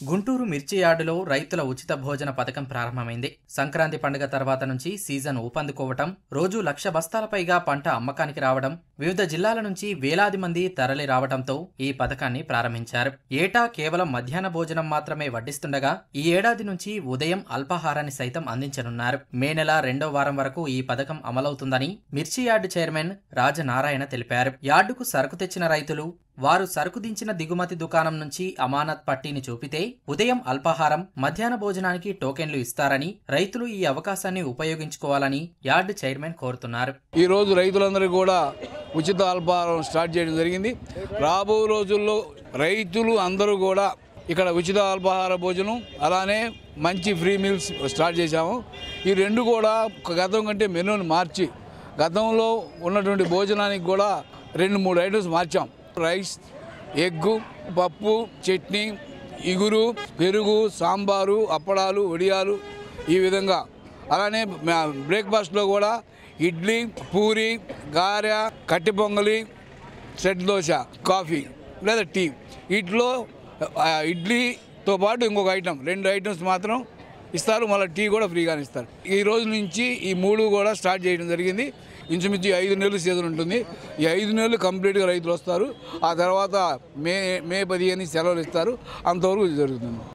గుంటూరు మిర్చి యార్డులో రైతుల ఉచిత భోజన పథకం ప్రారంభమైంది సంక్రాంతి పండుగ తర్వాత నుంచి సీజన్ ఊపందుకోవటం రోజు లక్ష బస్తాల పైగా పంట అమ్మకానికి రావడం వివిధ జిల్లాల నుంచి వేలాది మంది తరలి రావడంతో ఈ పథకాన్ని ప్రారంభించారు ఏటా కేవలం మధ్యాహ్న భోజనం మాత్రమే వడ్డిస్తుండగా ఈ ఏడాది నుంచి ఉదయం అల్పాహారాన్ని సైతం అందించనున్నారు మే నెల రెండో వారం వరకు ఈ పథకం అమలవుతుందని మిర్చి యార్డు చైర్మన్ రాజనారాయణ తెలిపారు యార్డుకు సరుకు తెచ్చిన రైతులు వారు సరుకు దించిన దిగుమతి దుకాణం నుంచి అమానత్ పట్టీని చూపితే ఉదయం అల్పాహారం మధ్యాహ్న భోజనానికి టోకెన్లు ఇస్తారని రైతులు ఈ అవకాశాన్ని ఉపయోగించుకోవాలని యార్డు చైర్మన్ కోరుతున్నారు ఈ రోజు రైతులందరికీ కూడా ఉచిత అల్పాహారం స్టార్ట్ చేయడం జరిగింది రాబో రోజుల్లో రైతులు అందరూ కూడా ఇక్కడ ఉచిత అల్పాహార భోజనం అలానే మంచి ఫ్రీ మీల్స్ స్టార్ట్ చేశాము ఈ రెండు కూడా గతం కంటే మెనూని మార్చి గతంలో ఉన్నటువంటి భోజనానికి కూడా రెండు మూడు ఐటమ్స్ మార్చాం రైస్ ఎగ్గు పప్పు చట్నీ ఇగురు పెరుగు సాంబారు అప్పడాలు వడియాలు ఈ విధంగా అలానే మ- బ్రేక్ఫాస్ట్లో కూడా ఇడ్లీ పూరి గారె కట్టి పొంగలి సెట్ దోశ కాఫీ లేదా టీ వీటిలో ఆ, ఇడ్లీతో పాటు ఇంకొక ఐటమ్ రెండు ఐటమ్స్ మాత్రం ఇస్తారు మళ్ళీ టీ కూడా ఫ్రీగానే ఇస్తారు ఈ రోజు నుంచి ఈ మూడు కూడా స్టార్ట్ చేయడం జరిగింది ఇంచుమించు ఈ ఐదు నెలలు సీజన్ ఉంటుంది ఈ ఐదు నెలలు కంప్లీట్గా రైతులు వస్తారు ఆ తర్వాత మే మే పదిహేను సెలవులు ఇస్తారు అంతవరకు ఇది జరుగుతుంది